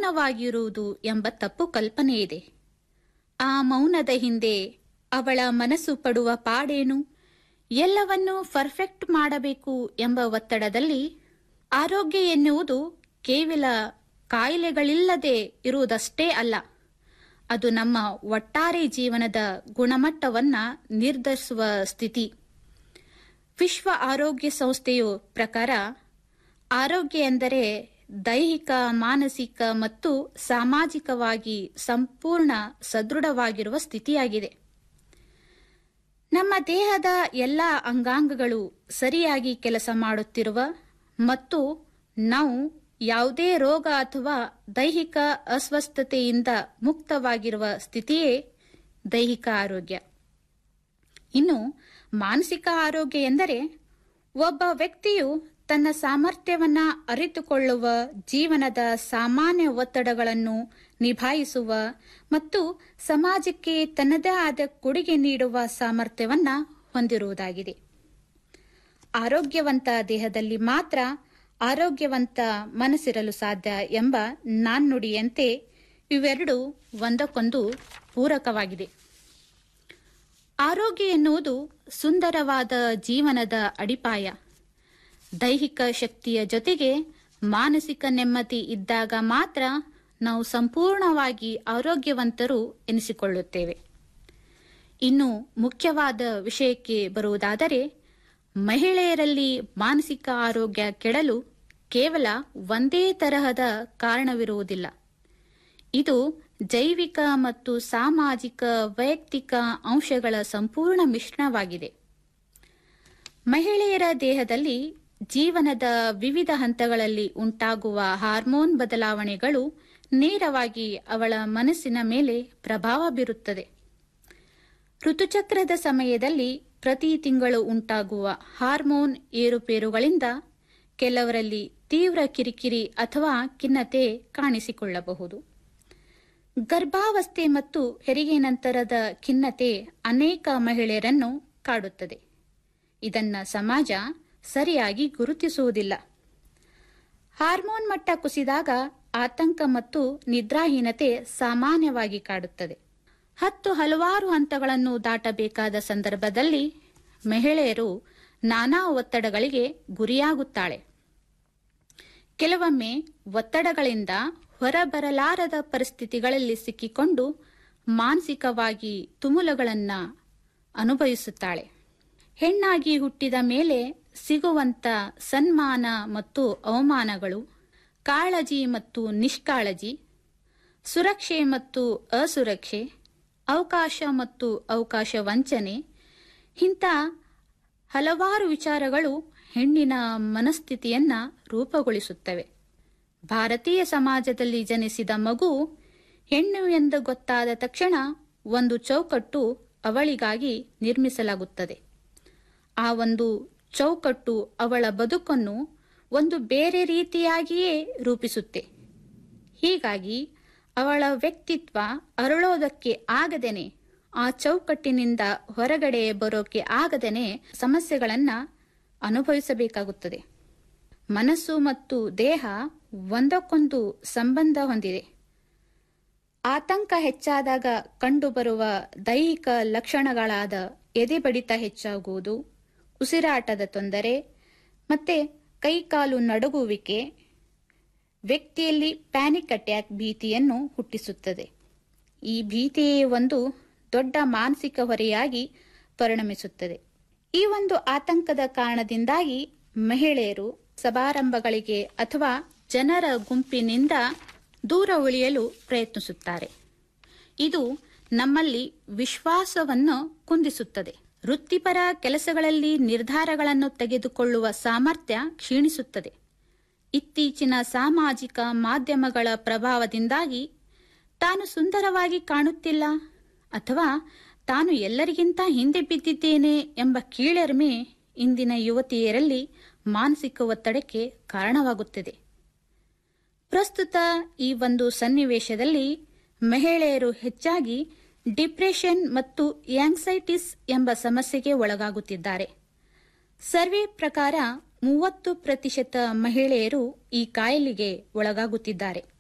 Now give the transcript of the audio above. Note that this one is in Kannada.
ಮೌನವಾಗಿರುವುದು ಎಂಬ ತಪ್ಪು ಕಲ್ಪನೆ ಇದೆ ಆ ಮೌನದ ಹಿಂದೆ ಅವಳ ಮನಸ್ಸು ಪಡುವ ಪಾಡೇನು ಎಲ್ಲವನ್ನೂ ಪರ್ಫೆಕ್ಟ್ ಮಾಡಬೇಕು ಎಂಬ ಒತ್ತಡದಲ್ಲಿ ಆರೋಗ್ಯ ಎನ್ನುವುದು ಕೇವಲ ಕಾಯಿಲೆಗಳಿಲ್ಲದೆ ಇರುವುದಷ್ಟೇ ಅಲ್ಲ ಅದು ನಮ್ಮ ಒಟ್ಟಾರೆ ಜೀವನದ ಗುಣಮಟ್ಟವನ್ನ ನಿರ್ಧರಿಸುವ ಸ್ಥಿತಿ ವಿಶ್ವ ಆರೋಗ್ಯ ಸಂಸ್ಥೆಯು ಪ್ರಕಾರ ಆರೋಗ್ಯ ಎಂದರೆ ದೈಹಿಕ ಮಾನಸಿಕ ಮತ್ತು ಸಾಮಾಜಿಕವಾಗಿ ಸಂಪೂರ್ಣ ಸದೃಢವಾಗಿರುವ ಸ್ಥಿತಿಯಾಗಿದೆ ನಮ್ಮ ದೇಹದ ಎಲ್ಲ ಅಂಗಾಂಗಗಳು ಸರಿಯಾಗಿ ಕೆಲಸ ಮಾಡುತ್ತಿರುವ ಮತ್ತು ನಾವು ಯಾವುದೇ ರೋಗ ಅಥವಾ ದೈಹಿಕ ಅಸ್ವಸ್ಥತೆಯಿಂದ ಮುಕ್ತವಾಗಿರುವ ಸ್ಥಿತಿಯೇ ದೈಹಿಕ ಆರೋಗ್ಯ ಇನ್ನು ಮಾನಸಿಕ ಆರೋಗ್ಯ ಎಂದರೆ ಒಬ್ಬ ವ್ಯಕ್ತಿಯು ತನ್ನ ಸಾಮರ್ಥ್ಯವನ್ನ ಅರಿತುಕೊಳ್ಳುವ ಜೀವನದ ಸಾಮಾನ್ಯ ಒತ್ತಡಗಳನ್ನು ನಿಭಾಯಿಸುವ ಮತ್ತು ಸಮಾಜಕ್ಕೆ ತನ್ನದೇ ಆದ ಕೊಡುಗೆ ನೀಡುವ ಸಾಮರ್ಥ್ಯವನ್ನ ಹೊಂದಿರುವುದಾಗಿದೆ ಆರೋಗ್ಯವಂತ ದೇಹದಲ್ಲಿ ಮಾತ್ರ ಆರೋಗ್ಯವಂತ ಮನಸ್ಸಿರಲು ಸಾಧ್ಯ ಎಂಬ ನಾಣ್ಣುಡಿಯಂತೆ ಇವೆರಡು ಒಂದಕ್ಕೊಂದು ಪೂರಕವಾಗಿದೆ ಆರೋಗ್ಯ ಎನ್ನುವುದು ಸುಂದರವಾದ ಜೀವನದ ಅಡಿಪಾಯ ದೈಹಿಕ ಶಕ್ತಿಯ ಜೊತೆಗೆ ಮಾನಸಿಕ ನೆಮ್ಮದಿ ಇದ್ದಾಗ ಮಾತ್ರ ನಾವು ಸಂಪೂರ್ಣವಾಗಿ ಆರೋಗ್ಯವಂತರು ಎನಿಸಿಕೊಳ್ಳುತ್ತೇವೆ ಇನ್ನು ಮುಖ್ಯವಾದ ವಿಷಯಕ್ಕೆ ಬರುವುದಾದರೆ ಮಹಿಳೆಯರಲ್ಲಿ ಮಾನಸಿಕ ಆರೋಗ್ಯ ಕೆಡಲು ಕೇವಲ ಒಂದೇ ತರಹದ ಕಾರಣವಿರುವುದಿಲ್ಲ ಇದು ಜೈವಿಕ ಮತ್ತು ಸಾಮಾಜಿಕ ವೈಯಕ್ತಿಕ ಅಂಶಗಳ ಸಂಪೂರ್ಣ ಮಿಶ್ರಣವಾಗಿದೆ ಮಹಿಳೆಯರ ದೇಹದಲ್ಲಿ ಜೀವನದ ವಿವಿಧ ಹಂತಗಳಲ್ಲಿ ಉಂಟಾಗುವ ಹಾರ್ಮೋನ್ ಬದಲಾವಣೆಗಳು ನೇರವಾಗಿ ಅವಳ ಮನಸ್ಸಿನ ಮೇಲೆ ಪ್ರಭಾವ ಬೀರುತ್ತದೆ ಋತುಚಕ್ರದ ಸಮಯದಲ್ಲಿ ಪ್ರತಿ ತಿಂಗಳು ಉಂಟಾಗುವ ಹಾರ್ಮೋನ್ ಏರುಪೇರುಗಳಿಂದ ಕೆಲವರಲ್ಲಿ ತೀವ್ರ ಕಿರಿಕಿರಿ ಅಥವಾ ಖಿನ್ನತೆ ಕಾಣಿಸಿಕೊಳ್ಳಬಹುದು ಗರ್ಭಾವಸ್ಥೆ ಮತ್ತು ಹೆರಿಗೆ ನಂತರದ ಖಿನ್ನತೆ ಅನೇಕ ಮಹಿಳೆಯರನ್ನು ಕಾಡುತ್ತದೆ ಇದನ್ನ ಸಮಾಜ ಸರಿಯಾಗಿ ಗುರುತಿಸುವುದಿಲ್ಲ ಹಾರ್ಮೋನ್ ಮಟ್ಟ ಕುಸಿದಾಗ ಆತಂಕ ಮತ್ತು ನಿದ್ರಾಹೀನತೆ ಸಾಮಾನ್ಯವಾಗಿ ಕಾಡುತ್ತದೆ ಹತ್ತು ಹಲವಾರು ಹಂತಗಳನ್ನು ದಾಟಬೇಕಾದ ಸಂದರ್ಭದಲ್ಲಿ ಮಹಿಳೆಯರು ನಾನಾ ಒತ್ತಡಗಳಿಗೆ ಗುರಿಯಾಗುತ್ತಾಳೆ ಕೆಲವೊಮ್ಮೆ ಒತ್ತಡಗಳಿಂದ ಹೊರಬರಲಾರದ ಪರಿಸ್ಥಿತಿಗಳಲ್ಲಿ ಸಿಕ್ಕಿಕೊಂಡು ಮಾನಸಿಕವಾಗಿ ತುಮುಲಗಳನ್ನ ಅನುಭವಿಸುತ್ತಾಳೆ ಹೆಣ್ಣಾಗಿ ಹುಟ್ಟಿದ ಮೇಲೆ ಸಿಗುವಂತ ಸನ್ಮಾನ ಮತ್ತು ಅವಮಾನಗಳು ಕಾಳಜಿ ಮತ್ತು ನಿಷ್ಕಾಳಜಿ ಸುರಕ್ಷೆ ಮತ್ತು ಅಸುರಕ್ಷೆ ಅವಕಾಶ ಮತ್ತು ಅವಕಾಶ ವಂಚನೆ ಇಂಥ ಹಲವಾರು ವಿಚಾರಗಳು ಹೆಣ್ಣಿನ ಮನಸ್ಥಿತಿಯನ್ನ ರೂಪುಗೊಳಿಸುತ್ತವೆ ಭಾರತೀಯ ಸಮಾಜದಲ್ಲಿ ಜನಿಸಿದ ಮಗು ಹೆಣ್ಣು ಎಂದು ಗೊತ್ತಾದ ತಕ್ಷಣ ಒಂದು ಚೌಕಟ್ಟು ಅವಳಿಗಾಗಿ ನಿರ್ಮಿಸಲಾಗುತ್ತದೆ ಆ ಒಂದು ಚೌಕಟ್ಟು ಅವಳ ಬದುಕನ್ನು ಒಂದು ಬೇರೆ ರೀತಿಯಾಗಿಯೇ ರೂಪಿಸುತ್ತೆ ಹೀಗಾಗಿ ಅವಳ ವ್ಯಕ್ತಿತ್ವ ಅರಳೋದಕ್ಕೆ ಆಗದೇನೆ ಆ ಚೌಕಟ್ಟಿನಿಂದ ಹೊರಗಡೆ ಬರೋಕೆ ಆಗದೇನೆ ಸಮಸ್ಯೆಗಳನ್ನ ಅನುಭವಿಸಬೇಕಾಗುತ್ತದೆ ಮನಸ್ಸು ಮತ್ತು ದೇಹ ಒಂದಕ್ಕೊಂದು ಸಂಬಂಧ ಹೊಂದಿದೆ ಆತಂಕ ಹೆಚ್ಚಾದಾಗ ಕಂಡುಬರುವ ದೈಹಿಕ ಲಕ್ಷಣಗಳಾದ ಎದೆ ಬಡಿತ ಹೆಚ್ಚಾಗುವುದು ಉಸಿರಾಟದ ತೊಂದರೆ ಮತ್ತೆ ಕೈಕಾಲು ನಡುಗುವಿಕೆ ವ್ಯಕ್ತಿಯಲ್ಲಿ ಪ್ಯಾನಿಕ್ ಅಟ್ಯಾಕ್ ಭೀತಿಯನ್ನು ಹುಟ್ಟಿಸುತ್ತದೆ ಈ ಭೀತಿಯೇ ಒಂದು ದೊಡ್ಡ ಮಾನಸಿಕ ಹೊರೆಯಾಗಿ ಪರಿಣಮಿಸುತ್ತದೆ ಈ ಒಂದು ಆತಂಕದ ಕಾರಣದಿಂದಾಗಿ ಮಹಿಳೆಯರು ಸಮಾರಂಭಗಳಿಗೆ ಅಥವಾ ಜನರ ಗುಂಪಿನಿಂದ ದೂರ ಉಳಿಯಲು ಪ್ರಯತ್ನಿಸುತ್ತಾರೆ ಇದು ನಮ್ಮಲ್ಲಿ ವಿಶ್ವಾಸವನ್ನು ಕುಂದಿಸುತ್ತದೆ ವೃತ್ತಿಪರ ಕೆಲಸಗಳಲ್ಲಿ ನಿರ್ಧಾರಗಳನ್ನು ತೆಗೆದುಕೊಳ್ಳುವ ಸಾಮರ್ಥ್ಯ ಕ್ಷೀಣಿಸುತ್ತದೆ ಇತ್ತೀಚಿನ ಸಾಮಾಜಿಕ ಮಾಧ್ಯಮಗಳ ಪ್ರಭಾವದಿಂದಾಗಿ ತಾನು ಸುಂದರವಾಗಿ ಕಾಣುತ್ತಿಲ್ಲ ಅಥವಾ ತಾನು ಎಲ್ಲರಿಗಿಂತ ಹಿಂದೆ ಬಿದ್ದಿದ್ದೇನೆ ಎಂಬ ಕೀಳರಿಮೆ ಇಂದಿನ ಯುವತಿಯರಲ್ಲಿ ಮಾನಸಿಕ ಒತ್ತಡಕ್ಕೆ ಕಾರಣವಾಗುತ್ತದೆ ಪ್ರಸ್ತುತ ಈ ಒಂದು ಸನ್ನಿವೇಶದಲ್ಲಿ ಮಹಿಳೆಯರು ಹೆಚ್ಚಾಗಿ ಡಿಪ್ರೆಷನ್ ಮತ್ತು ಆಂಗ್ಸೈಟಿಸ್ ಎಂಬ ಸಮಸ್ಯೆಗೆ ಒಳಗಾಗುತ್ತಿದ್ದಾರೆ ಸರ್ವೆ ಪ್ರಕಾರ ಮೂವತ್ತು ಪ್ರತಿಶತ ಮಹಿಳೆಯರು ಈ ಕಾಯಿಲೆಗೆ ಒಳಗಾಗುತ್ತಿದ್ದಾರೆ